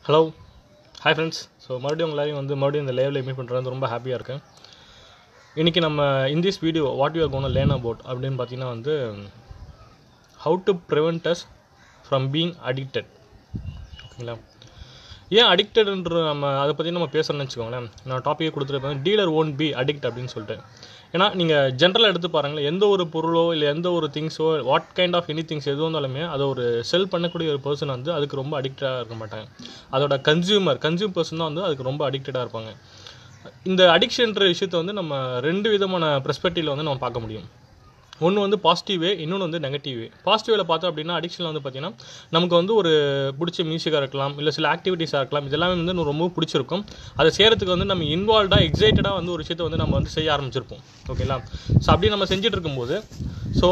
hello hi friends so மறுபடியும் உங்க எல்லாரையும் வந்து மறுபடியும் இந்த லைவில் மீட் பண்ணுறது ரொம்ப ஹாப்பியாக இருக்கேன் இன்றைக்கி நம்ம in this video what you gonna learn about அப்படின்னு பார்த்தீங்கன்னா வந்து how to prevent us from being addicted ஓகேங்களா ஏன் அடிக்டட்ன்ற நம்ம அதை பற்றி நம்ம பேசுகிறோம்னு வச்சுக்கோங்களேன் நான் டாப்பிக்கே கொடுத்துருப்பேன் டீலர் ஓன் பி அடிக்ட் அப்படின்னு சொல்லிட்டு ஏன்னா நீங்கள் ஜென்ரலாக எடுத்து பாருங்களேன் எந்த ஒரு பொருளோ இல்லை எந்த ஒரு திங்ஸோ what kind of any things எது வந்தாலுமே அதை ஒரு செல் பண்ணக்கூடிய ஒரு பர்சன் வந்து அதுக்கு ரொம்ப அடிக்டாக இருக்க மாட்டாங்க அதோட கன்சியூமர் கன்சியூம் பர்சன் தான் வந்து அதுக்கு ரொம்ப அடிக்டடாக இருப்பாங்க இந்த அடிக்ஷன்ற விஷயத்தை வந்து நம்ம ரெண்டு விதமான பெர்ஸ்பெக்டிவில் வந்து நம்ம பார்க்க முடியும் ஒன்று வந்து பாசிட்டிவ் வே இன்னொன்று வந்து நெகட்டிவ் வே பாசிட்டிவில் பார்த்தோம் அப்படின்னா அடிக்ஷனில் வந்து பார்த்தீங்கன்னா நமக்கு வந்து ஒரு பிடிச்ச மியூசிக்காக இருக்கலாம் இல்லை சில ஆக்டிவிட்டீஸாக இருக்கலாம் இதெல்லாமே வந்து நமக்கு ரொம்ப பிடிச்சிருக்கும் அதை செய்கிறதுக்கு வந்து நம்ம இன்வால்வ்டாக எக்ஸைட்டடாக வந்து ஒரு விஷயத்தை வந்து நம்ம வந்து செய்ய ஆரம்பிச்சிருப்போம் ஓகேங்களா ஸோ அப்படி நம்ம செஞ்சுட்டு இருக்கும்போது ஸோ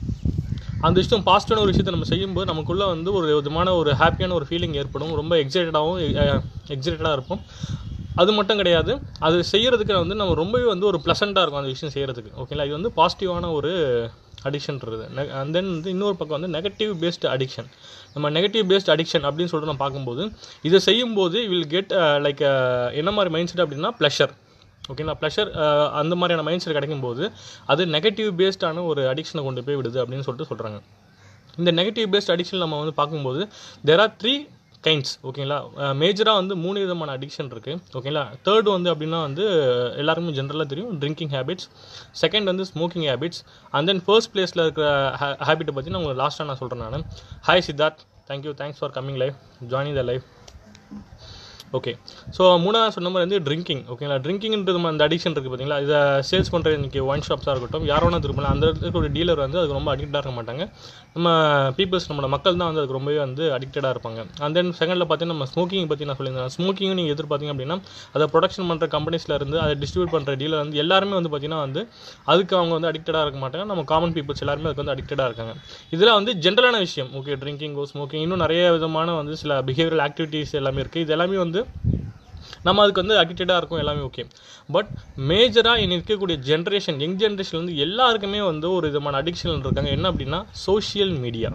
அந்த விஷயம் பாசிட்டிவான ஒரு விஷயத்தை நம்ம செய்யும்போது நமக்குள்ளே வந்து ஒரு விதமான ஒரு ஹாப்பியான ஒரு ஃபீலிங் ஏற்படும் ரொம்ப எக்ஸைட்டடாகவும் எக்ஸைட்டடாக இருப்போம் அது மட்டும் கிடையாது அது செய்கிறதுக்கு வந்து நம்ம ரொம்பவே வந்து ஒரு ப்ளசண்ட்டாக இருக்கும் அந்த விஷயம் செய்கிறதுக்கு ஓகேங்களா இது வந்து பாசிட்டிவான ஒரு அடிக்ஷன்றது அண்ட் தென் வந்து இன்னொரு பக்கம் வந்து நெகட்டிவ் பேஸ்டு அடிக்ஷன் நம்ம நெகட்டிவ் பேஸ்ட் அடிக்ஷன் அப்படின்னு சொல்லிட்டு நம்ம பார்க்கும்போது இதை செய்யும்போது வில் கெட் லைக் என்ன மாதிரி மைண்ட் செட் அப்படின்னா ப்ளஷர் ஓகேங்களா ப்ளஷர் அந்த மாதிரியான மைண்ட் செட் கிடைக்கும்போது அது நெகட்டிவ் பேஸ்டான ஒரு அடிக்ஷனை கொண்டு போய் விடுது அப்படின்னு சொல்லிட்டு சொல்கிறாங்க இந்த நெகட்டிவ் பேஸ்ட் அடிக்ஷன் நம்ம வந்து பார்க்கும்போது தெர் ஆர் த்ரீ கைண்ட்ஸ் ஓகேங்களா மேஜராக வந்து மூணு விதமான அடிக்ஷன் இருக்குது ஓகேங்களா தேர்ட் வந்து அப்படின்னா வந்து எல்லாருக்குமே ஜென்ரலாக தெரியும் ட்ரிங்கிங் ஹேபிட்ஸ் செகண்ட் வந்து smoking habits and then first பிளேஸில் இருக்கிற ஹேபிட்டை பற்றி நான் உங்களுக்கு லாஸ்ட்டாக நான் சொல்கிறேன் நான் hi Siddharth thank you thanks for coming live joining the live okay so மூணாவது சொன்ன மாதிரி வந்து ட்ரிங்கிங் ஓகேங்களா ட்ரிங்கிங்ன்றது அந்த அடிக்ஷன் இருக்குது பார்த்தீங்களா இதை சேல்ஸ் பண்ணுற இன்றைக்கி ஒயின் ஷாப்ஸாக இருக்கட்டும் யாரோ ஒன்று திருப்பலாம் அந்த இடத்துல ஒரு டீலர் வந்து அதுக்கு ரொம்ப அடிக்டாக இருக்க மாட்டாங்க நம்ம பீப்புள்ஸ் நம்மளோட மக்கள் தான் வந்து அதுக்கு ரொம்பவே வந்து அடிக்டடாக இருப்பாங்க அண்ட் தென் செகண்டில் பார்த்தீங்கன்னா நம்ம ஸ்மோக்கிங் பற்றி நான் சொல்லியிருந்தேன் ஸ்மோக்கிங் நீங்கள் எதிர்பார்த்தீங்க அப்படின்னா அதை ப்ரொடக்ஷன் பண்ணுற கம்பெனிஸில் இருந்து அதை டிஸ்ட்ரிபியூட் பண்ணுற டீலர் வந்து எல்லாருமே வந்து பார்த்தீங்கன்னா வந்து அதுக்கு அவங்க வந்து அடிக்டடாக இருக்க மாட்டாங்க நம்ம காமன் பீப்புள்ஸ் எல்லாருமே அதுக்கு வந்து அடிக்டடாக இருக்காங்க இதில் வந்து ஜென்ரலான விஷயம் ஓகே ட்ரிங்கிங்கோ ஸ்மோக்கிங் இன்னும் நிறைய விதமான வந்து சில பிஹேவியரல் ஆக்டிவிட்டீஸ் எல்லாமே இருக்குது இது எல்லாமே வந்து நம்ம அதுக்கு வந்து அடிக்டடாக இருக்கும் எல்லாமே ஓகே பட் மேஜராக இனி இருக்கக்கூடிய ஜென்ரேஷன் யங் ஜென்ரேஷன் வந்து எல்லாருக்குமே வந்து ஒரு விதமான அடிக்ஷன் இருக்காங்க என்ன அப்படின்னா சோஷியல் மீடியா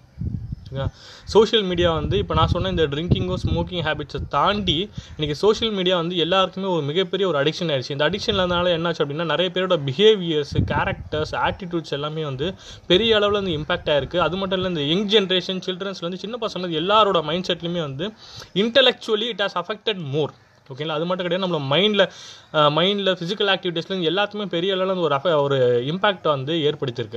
சோஷியல் மீடியா வந்து இப்போ நான் சொன்ன இந்த ட்ரிங்கிங்கோ ஸ்மோக்கிங் ஹேபிட்ஸை தாண்டி இன்றைக்கி சோஷியல் மீடியா வந்து எல்லாருக்குமே ஒரு மிகப்பெரிய ஒரு அடிக்ஷன் ஆயிடுச்சு இந்த அடிக்ஷன்லனால என்னாச்சு அப்படின்னா நிறைய பேரோட பிஹேவியர்ஸ் கேரக்டர்ஸ் ஆட்டிடியூட்ஸ் எல்லாமே வந்து பெரிய அளவில் வந்து இம்பாக்ட் ஆயிருக்கு அது மட்டும் இல்லை இந்த யங் ஜென்ரேஷன் சில்ட்ரன்ஸ்லேருந்து சின்ன பசங்க எல்லாரோட மைண்ட் செட்லையுமே வந்து intellectually it has affected more ஓகேங்களா அது மட்டும் கிடையாது நம்மள மைண்டில் மைண்டில் ஃபிசிக்கல் ஆக்டிவிட்டீஸ்லேருந்து எல்லாத்துக்குமே பெரிய அளவில் வந்து ஒரு அஃப ஒரு இம்பாக்ட் வந்து ஏற்படுத்தியிருக்கு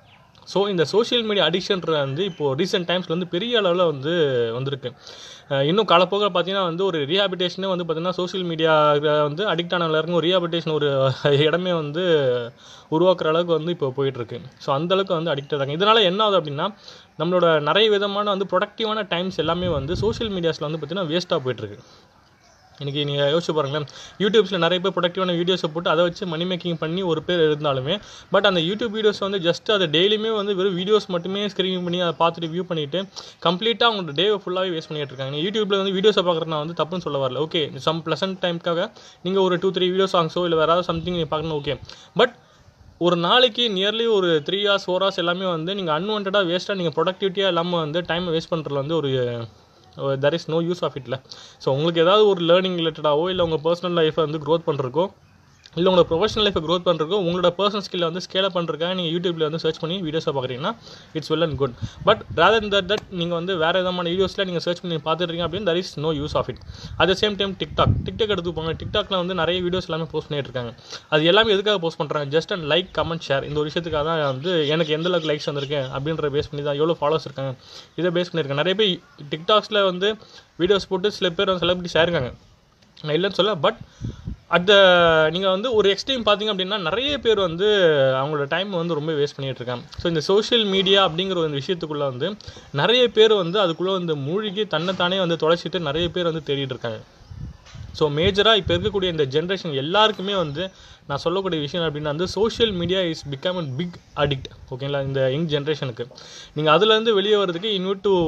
ஸோ இந்த சோஷியல் மீடியா அடிக்ஷன்ற வந்து இப்போது ரீசெண்ட் டைம்ஸில் வந்து பெரிய அளவில் வந்து வந்திருக்கு இன்னும் காலப்போக பார்த்தீங்கன்னா வந்து ஒரு ரீஹாபிட்டேஷனே வந்து பார்த்திங்கன்னா சோஷியல் மீடியா வந்து அடிக்ட் ஆன எல்லாருக்கும் ஒரு ரீஹாபிட்டேஷன் ஒரு இடமே வந்து உருவாக்குற அளவுக்கு வந்து இப்போ போயிட்டுருக்கு ஸோ அந்தளவுக்கு வந்து அடிக்ட் ஆகிறாங்க இதனால் என்ன ஆகுது அப்படின்னா நம்மளோட நிறைய விதமான வந்து ப்ரொடக்டிவான டைம்ஸ் எல்லாமே வந்து சோஷியல் மீடியாஸில் வந்து பார்த்திங்கன்னா வேஸ்ட்டாக போயிட்டுருக்கு இன்றைக்கி நீங்கள் யோசிச்சு பாருங்களேன் யூடியூப்ஸில் நிறைய பேர் ப்ரொடக்டிவான வீடியோஸை போட்டு அதை வச்சு மணி மேக்கிங் பண்ணி ஒரு பேர் இருந்தாலுமே பட் அந்த யூடியூப் வீடியோஸ் வந்து ஜஸ்ட் அதை டெய்லியுமே வந்து வெறும் வீடியோஸ் மட்டுமே ஸ்க்ரீன் பண்ணி அதை பார்த்துட்டு வியூ பண்ணிவிட்டு கம்ப்ளீட்டாக அவங்களோட டே ஃபுல்லாகவே வேஸ்ட் பண்ணிட்டு இருக்காங்க யூடியூப்பில் வந்து வீடியோஸை பார்க்குறது நான் வந்து தப்புன்னு சொல்ல வரல ஓகே சம் ப்ளசன்ட் டைமுக்காக நீங்கள் ஒரு டூ த்ரீ வீடியோ சாங்ஸோ இல்லை வேறு ஏதாவது சம்திங் நீங்கள் பார்க்கணும் ஓகே பட் ஒரு நாளைக்கு நியர்லி ஒரு த்ரீ ஹவர்ஸ் ஃபோர் ஹவர்ஸ் எல்லாமே வந்து நீங்கள் அன்வான்டாக வேஸ்ட்டாக நீங்கள் ப்ரொடக்டிவிட்டியாக இல்லாமல் வந்து டைம் வேஸ்ட் பண்ணுறதுல வந்து ஒரு there is no use of இட்ல ஸோ உங்களுக்கு ஏதாவது ஒரு லேர்னிங் ரிலேட்டடாகவோ இல்லை உங்கள் பர்சனல் லைஃப்பை வந்து க்ரோத் பண்ணுறக்கோ இல்லை உங்களோட ப்ரொஃபஷனல் லைஃப்பை க்ரோத் பண்ணுறக்கோ உங்களோட பர்சனல் ஸ்கில்லை வந்து ஸ்கேல் பண்ணுறக்காக நீங்கள் யூடியூப்பில் வந்து சர்ச் பண்ணி வீடியோஸை பார்க்குறீங்கன்னா it's well and good but rather that that நீங்கள் வந்து வேறு விதமான வீடியோஸில் நீங்கள் சர்ச் பண்ணி பார்த்துருக்கீங்க அப்படின்னு there is no use of it at the same time TikTok TikTok எடுத்துப்பாங்க டிக்டாக்ல வந்து நிறைய வீடியோஸ் எல்லாமே போஸ்ட் பண்ணிட்டு இருக்காங்க அது எல்லாமே எதுக்காக போஸ்ட் பண்ணுறாங்க just and like comment share இந்த ஒரு விஷயத்துக்காக தான் வந்து எனக்கு எந்த அளவுக்கு லைக்ஸ் வந்திருக்கேன் அப்படின்ற பேஸ் பண்ணி தான் எவ்வளோ ஃபாலோஸ் இருக்காங்க இதை பேஸ் பண்ணியிருக்கேன் நிறைய பேர் டிக்டாக்ஸில் வந்து வீடியோஸ் போட்டு சில பேர் வந்து செலிபிரிட்டிஸ் ஆயிருக்காங்க நான் இல்லைன்னு சொல்ல பட் அட் த நீங்கள் வந்து ஒரு எக்ஸ்ட்ரீம் பார்த்தீங்க அப்படின்னா நிறைய பேர் வந்து அவங்களோட டைம் வந்து ரொம்ப வேஸ்ட் பண்ணிகிட்டு இருக்காங்க ஸோ இந்த சோஷியல் மீடியா அப்படிங்கிற ஒரு விஷயத்துக்குள்ளே வந்து நிறைய பேர் வந்து அதுக்குள்ளே வந்து மூழ்கி தன்னைத்தானே வந்து தொலைச்சிட்டு நிறைய பேர் வந்து தேடிட்டு இருக்காங்க ஸோ மேஜராக இப்போ இருக்கக்கூடிய இந்த ஜென்ரேஷன் எல்லாருக்குமே வந்து நான் சொல்லக்கூடிய விஷயம் அப்படின்னா வந்து social media is become and big addict ஓகேங்களா இந்த யங் ஜென்ரேஷனுக்கு நீங்கள் அதுலேருந்து வெளியே வர்றதுக்கு invite to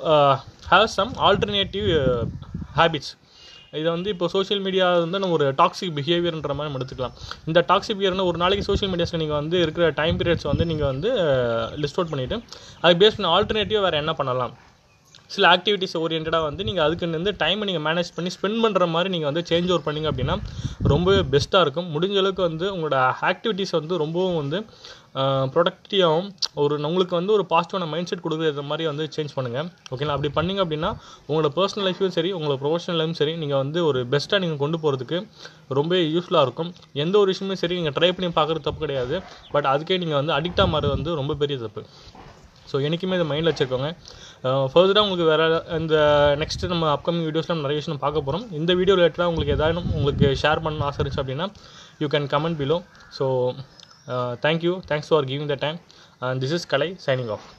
have some alternative habits இதை வந்து இப்போ சோஷியல் மீடியா வந்து நம்ம ஒரு டாக்ஸிக் பிஹேவியர்ன்ற மாதிரி நம்ம எடுத்துக்கலாம் இந்த டாக்ஸிக் பிஹேவியர்னு ஒரு நாளைக்கு சோஷியல் மீடியாஸில் நீங்கள் வந்து இருக்கிற டைம் பீரியட்ஸ் வந்து நீங்கள் வந்து லிஸ்ட் அவுட் பண்ணிவிட்டு அதுக்கு பேஸ் பண்ண ஆல்டர்னேட்டிவ் வேறு என்ன பண்ணலாம் சில ஆக்டிவிட்டிஸ் ஓரியன்டாக வந்து நீங்கள் அதுக்கு வந்து டைமை நீங்கள் மேனேஜ் பண்ணி ஸ்பெண்ட் பண்ணுற மாதிரி நீங்கள் வந்து சேஞ்ச் ஓவர் பண்ணிங்க அப்படின்னா ரொம்பவே பெஸ்ட்டாக இருக்கும் முடிஞ்ச அளவுக்கு வந்து உங்களோட ஆக்டிவிட்டீஸ் வந்து ரொம்பவும் வந்து ப்ரொடக்டிவாகவும் ஒரு உங்களுக்கு வந்து ஒரு பாசிட்டிவான மைண்ட் செட் கொடுக்குற மாதிரி வந்து சேஞ்ச் பண்ணுங்கள் ஓகேங்களா அப்படி பண்ணிங்க அப்படின்னா உங்களோட பர்சனல் லைஃபையும் சரி உங்களோட ப்ரொஃபஷனல் லைஃபும் சரி நீங்கள் வந்து ஒரு பெஸ்ட்டாக நீங்கள் கொண்டு போகிறதுக்கு ரொம்ப யூஸ்ஃபுல்லாக இருக்கும் எந்த ஒரு விஷயமே சரி நீங்கள் ட்ரை பண்ணி பார்க்குறது தப்பு கிடையாது பட் அதுக்கே நீங்கள் வந்து அடிக்டாக மாறது வந்து ரொம்ப பெரிய தப்பு ஸோ என்றைக்குமே இதை மைண்டில் வச்சுருக்கோங்க ஃபர்தராக உங்களுக்கு வேறு இந்த நெக்ஸ்ட்டு நம்ம அப்கமிங் வீடியோஸில் நம்ம நிறைய விஷயம் பார்க்க போகிறோம் இந்த வீடியோ ரிலேட்டடாக உங்களுக்கு ஏதாவது உங்களுக்கு ஷேர் பண்ண ஆசை இருந்துச்சு அப்படின்னா you can comment below so thank you thanks for giving the time this is Kalai signing of